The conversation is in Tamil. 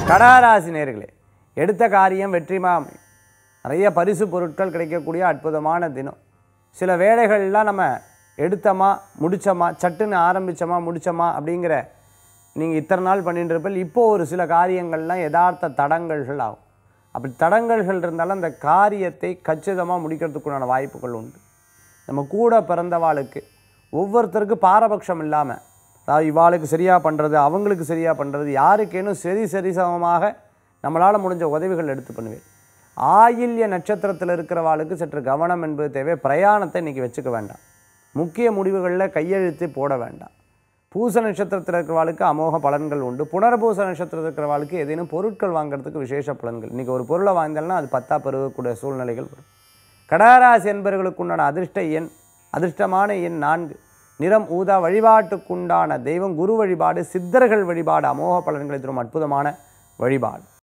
கடகராசி நேர்களே எடுத்த காரியம் வெற்றிமா அமையும் நிறைய பரிசு பொருட்கள் கிடைக்கக்கூடிய அற்புதமான தினம் சில வேலைகள்லாம் நம்ம எடுத்தோமா முடிச்சோமா சட்டுன்னு ஆரம்பிச்சோமா முடிச்சோமா அப்படிங்கிற நீங்கள் இத்தனை நாள் பண்ணிட்டு இருப்பீங்க இப்போ ஒரு சில காரியங்கள்லாம் யதார்த்த தடங்கல்கள் ஆகும் அப்படி தடங்கல்கள் இருந்தாலும் அந்த காரியத்தை கச்சிதமாக முடிக்கிறதுக்குண்டான வாய்ப்புகள் உண்டு நம்ம கூட பிறந்தவாளுக்கு ஒவ்வொருத்தருக்கு பாரபட்சம் இல்லாமல் அதாவது இவாளுக்கு சரியாக பண்ணுறது அவங்களுக்கு சரியாக பண்ணுறது யாருக்கேனும் சரி சரி சமமாக நம்மளால் முடிஞ்ச உதவிகள் எடுத்து பண்ணுவேன் ஆயில்ய நட்சத்திரத்தில் இருக்கிறவாளுக்கு சற்று கவனம் என்பது தேவை பிரயாணத்தை இன்றைக்கி வச்சுக்க வேண்டாம் முக்கிய முடிவுகளில் கையெழுத்து போட வேண்டாம் பூச நட்சத்திரத்தில் இருக்கிறவாளுக்கு அமோக பலன்கள் உண்டு புனர்பூச நட்சத்திரத்தில் இருக்கிறவாளுக்கு ஏதேனும் பொருட்கள் வாங்குறதுக்கு விசேஷ பலன்கள் இன்றைக்கி ஒரு பொருளை வாங்கினால்னா அது பத்தா பெருகக்கூடிய சூழ்நிலைகள் வரும் கடகராசி என்பவர்களுக்குண்டான அதிர்ஷ்ட எண் அதிர்ஷ்டமான எண் நான்கு நிறம் ஊதா வழிபாட்டுக்குண்டான தெய்வம் குரு வழிபாடு சித்தர்கள் வழிபாடு அமோக பலன்களை தரும் அற்புதமான வழிபாடு